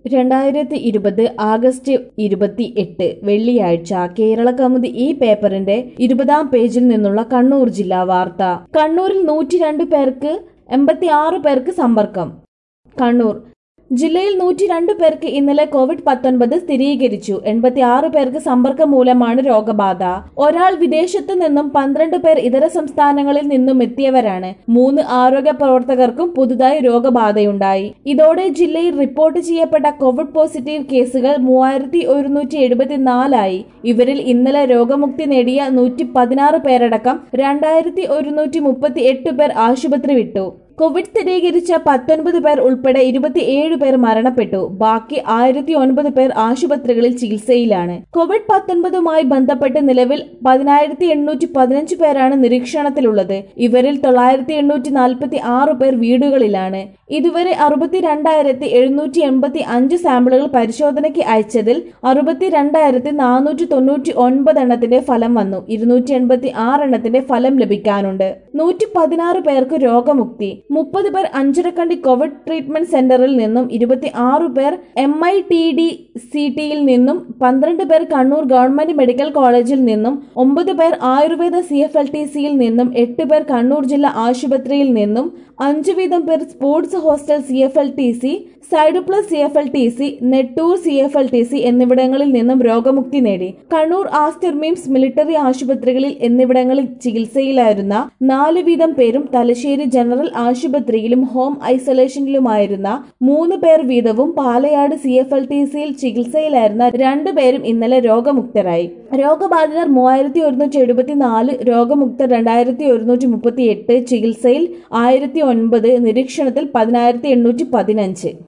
രണ്ടായിരത്തി ഇരുപത് ആഗസ്റ്റ് ഇരുപത്തി എട്ട് വെള്ളിയാഴ്ച കേരള കൗമുദി ഈ പേപ്പറിന്റെ ഇരുപതാം പേജിൽ നിന്നുള്ള കണ്ണൂർ ജില്ലാ വാർത്ത കണ്ണൂരിൽ നൂറ്റി രണ്ട് പേർക്ക് എൺപത്തി ആറ് പേർക്ക് സമ്പർക്കം കണ്ണൂർ ജില്ലയിൽ നൂറ്റി രണ്ട് പേർക്ക് ഇന്നലെ കോവിഡ് പത്തൊൻപത് സ്ഥിരീകരിച്ചു എൺപത്തി ആറ് പേർക്ക് സമ്പർക്കം മൂലമാണ് രോഗബാധ ഒരാൾ വിദേശത്ത് നിന്നും പന്ത്രണ്ട് പേർ ഇതര സംസ്ഥാനങ്ങളിൽ നിന്നും എത്തിയവരാണ് മൂന്ന് ആരോഗ്യ പ്രവർത്തകർക്കും പുതുതായി രോഗബാധയുണ്ടായി ഇതോടെ ജില്ലയിൽ റിപ്പോർട്ട് ചെയ്യപ്പെട്ട കോവിഡ് പോസിറ്റീവ് കേസുകൾ മൂവായിരത്തി ഒരുന്നൂറ്റി എഴുപത്തിനാലായി ഇവരിൽ ഇന്നലെ രോഗമുക്തി നേടിയ നൂറ്റി പതിനാറ് പേരടക്കം രണ്ടായിരത്തി ഒരുന്നൂറ്റി മുപ്പത്തി എട്ട് പേർ ആശുപത്രി വിട്ടു കോവിഡ് സ്ഥിരീകരിച്ച പത്തൊൻപത് പേർ ഉൾപ്പെടെ ഇരുപത്തിയേഴ് പേർ മരണപ്പെട്ടു ബാക്കി ആയിരത്തി ഒൻപത് പേർ ആശുപത്രികളിൽ ചികിത്സയിലാണ് കോവിഡ് പത്തൊൻപതുമായി ബന്ധപ്പെട്ട് നിലവിൽ പതിനായിരത്തി എണ്ണൂറ്റി പതിനഞ്ച് പേരാണ് നിരീക്ഷണത്തിലുള്ളത് ഇവരിൽ തൊള്ളായിരത്തി എണ്ണൂറ്റി നാൽപ്പത്തി ആറ് പേർ വീടുകളിലാണ് ഇതുവരെ അറുപത്തിരണ്ടായിരത്തി എഴുന്നൂറ്റി എൺപത്തി അഞ്ച് സാമ്പിളുകൾ പരിശോധനയ്ക്ക് അയച്ചതിൽ അറുപത്തി രണ്ടായിരത്തി നാനൂറ്റി തൊണ്ണൂറ്റി ഒൻപത് എണ്ണത്തിന്റെ ഫലം വന്നു ഇരുന്നൂറ്റി എൺപത്തി ആറ് എണ്ണത്തിന്റെ ഫലം ലഭിക്കാനുണ്ട് നൂറ്റി പതിനാറ് പേർക്ക് രോഗമുക്തി മുപ്പത് പേർ അഞ്ചരക്കണ്ടി കോവിഡ് ട്രീറ്റ്മെന്റ് സെന്ററിൽ നിന്നും ഇരുപത്തി ആറ് പേർ M I T D C ടിയിൽ നിന്നും പന്ത്രണ്ട് പേർ കണ്ണൂർ ഗവൺമെന്റ് മെഡിക്കൽ കോളേജിൽ നിന്നും ഒമ്പത് പേർ Ayurveda C F L T സിയിൽ നിന്നും എട്ട് പേർ കണ്ണൂർ ജില്ലാ ആശുപത്രിയിൽ നിന്നും അഞ്ചു വീതം പേർ sports hostel C F L T C side plus C F L T C Nettoor C F L T C എന്നിവിടങ്ങളിൽ നിന്നും രോഗമുക്തി നേടി കണ്ണൂർ ആസ്റ്റർ മിംസ് മിലിറ്ററി ആശുപത്രികളിൽ എന്നിവിടങ്ങളിൽ ചികിത്സയിലായിരുന്ന നാല് വീതം പേരും തലശ്ശേരി ജനറൽ ആശുപത്രിയിലും ഹോം ഐസൊലേഷനിലുമായിരുന്ന മൂന്ന് പേർ വീതവും Palayad C F L T സിയിൽ ചികിത്സയിലായിരുന്ന രണ്ടു പേരും ഇന്നലെ രോഗമുക്തരായി രോഗബാധിതർ മൂവായിരത്തി ഒരുന്നൂറ്റി എഴുപത്തിനാല് രോഗമുക്തർ രണ്ടായിരത്തി ഒരുന്നൂറ്റി മുപ്പത്തി എട്ട് ചികിത്സയിൽ ആയിരത്തി ഒൻപത് നിരീക്ഷണത്തിൽ പതിനായിരത്തി എണ്ണൂറ്റി പതിനഞ്ച്